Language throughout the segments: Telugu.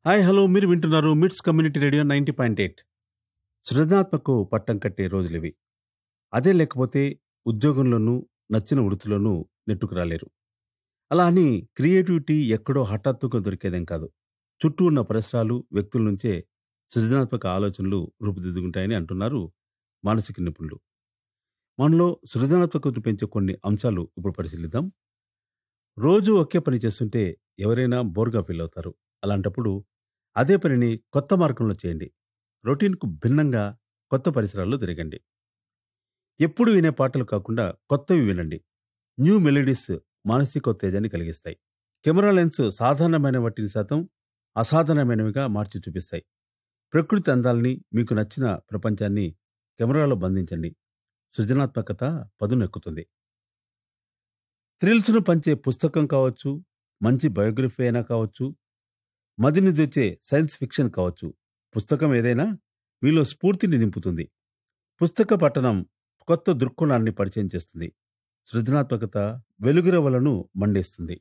హాయ్ హలో మీరు వింటున్నారు MITS community radio ninety point eight సృజనాత్మకు పట్టం కట్టే రోజులివి అదే లేకపోతే ఉద్యోగంలోనూ నచ్చిన వృత్తిలోనూ నెట్టుకు రాలేరు అలా అని క్రియేటివిటీ ఎక్కడో హఠాత్తుగా దొరికేదేం కాదు చుట్టూ ఉన్న పరిసరాలు వ్యక్తుల నుంచే సృజనాత్మక ఆలోచనలు రూపుదిద్దుకుంటాయని అంటున్నారు మానసిక నిపుణులు మనలో సృజనాత్మకతను పెంచే కొన్ని అంశాలు ఇప్పుడు పరిశీలిద్దాం రోజు ఒకే పని చేస్తుంటే ఎవరైనా బోర్గా ఫీల్ అవుతారు అలాంటప్పుడు అదే పనిని కొత్త మార్గంలో చేయండి రొటీన్కు భిన్నంగా కొత్త పరిసరాల్లో తిరగండి ఎప్పుడు వినే పాటలు కాకుండా కొత్తవి వినండి న్యూ మెలోడీస్ మానసికోత్తేజాన్ని కలిగిస్తాయి కెమెరా లెన్స్ సాధారణమైన వాటిని శాతం అసాధారణమైనవిగా మార్చి చూపిస్తాయి ప్రకృతి అందాల్ని మీకు నచ్చిన ప్రపంచాన్ని కెమెరాలో బంధించండి సృజనాత్మకత పదునెక్కుతుంది థ్రిల్స్ను పంచే పుస్తకం కావచ్చు మంచి బయోగ్రఫీ అయినా కావచ్చు మదిని తెచ్చే సైన్స్ ఫిక్షన్ కావచ్చు పుస్తకం ఏదైనా మీలో స్ఫూర్తిని నింపుతుంది పుస్తక పఠనం కొత్త దృక్కోణాన్ని పరిచయం చేస్తుంది సృజనాత్మకత వెలుగురవలను మండేస్తుంది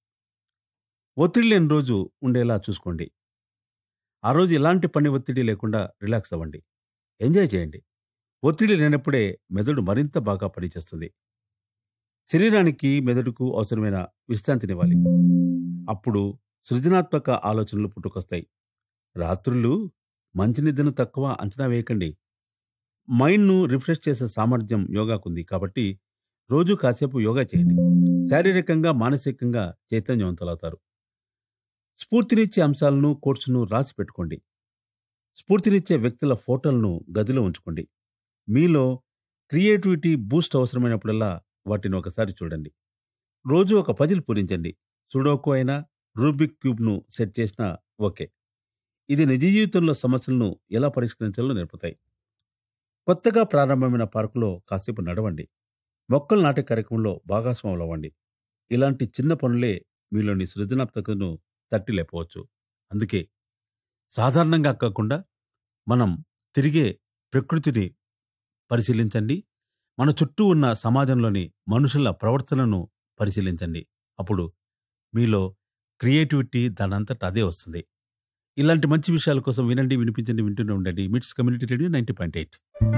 ఒత్తిడి లేని రోజు ఉండేలా చూసుకోండి ఆ రోజు ఎలాంటి పని ఒత్తిడి లేకుండా రిలాక్స్ అవ్వండి ఎంజాయ్ చేయండి ఒత్తిడి లేనప్పుడే మెదడు మరింత బాగా పనిచేస్తుంది శరీరానికి మెదడుకు అవసరమైన విశ్రాంతినివ్వాలి అప్పుడు సృజనాత్మక ఆలోచనలు పుట్టుకొస్తాయి రాత్రులు మంచి నిద్రను తక్కువ అంచనా వేయకండి మైండ్ను రిఫ్రెష్ చేసే సామర్థ్యం యోగాకుంది కాబట్టి రోజు కాసేపు యోగా చేయండి శారీరకంగా మానసికంగా చైతన్యవంతులవుతారు స్ఫూర్తినిచ్చే అంశాలను కోర్సును రాసి పెట్టుకోండి స్ఫూర్తినిచ్చే వ్యక్తుల ఫోటోలను గదిలో ఉంచుకోండి మీలో క్రియేటివిటీ బూస్ట్ అవసరమైనప్పుడల్లా వాటిని ఒకసారి చూడండి రోజు ఒక పజిల్ పూరించండి సుడోకు అయినా రూబిక్ క్యూబ్ను సెట్ చేసినా ఓకే ఇది నిజ జీవితంలో సమస్యలను ఎలా పరిష్కరించాలో నేర్పుతాయి కొత్తగా ప్రారంభమైన పార్కులో కాసేపు నడవండి మొక్కలు నాటే కార్యక్రమంలో భాగస్వాములు అవ్వండి ఇలాంటి చిన్న పనులే మీలోని సృజనాత్మకతను తట్టి లేపవచ్చు అందుకే సాధారణంగా కాకుండా మనం తిరిగే ప్రకృతిని పరిశీలించండి మన చుట్టూ ఉన్న సమాజంలోని మనుషుల ప్రవర్తనను పరిశీలించండి అప్పుడు మీలో క్రియేటివిటీ దానంతట అదే వస్తుంది ఇలాంటి మంచి విషయాల కోసం వినండి వినిపించండి వింటూనే ఉండండి MITS community radio ninety point eight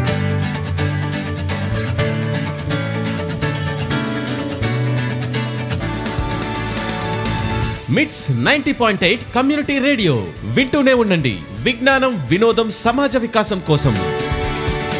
MITS ninety point eight community radio వింటూనే ఉండండి విజ్ఞానం వినోదం సమాజ వికాసం కోసం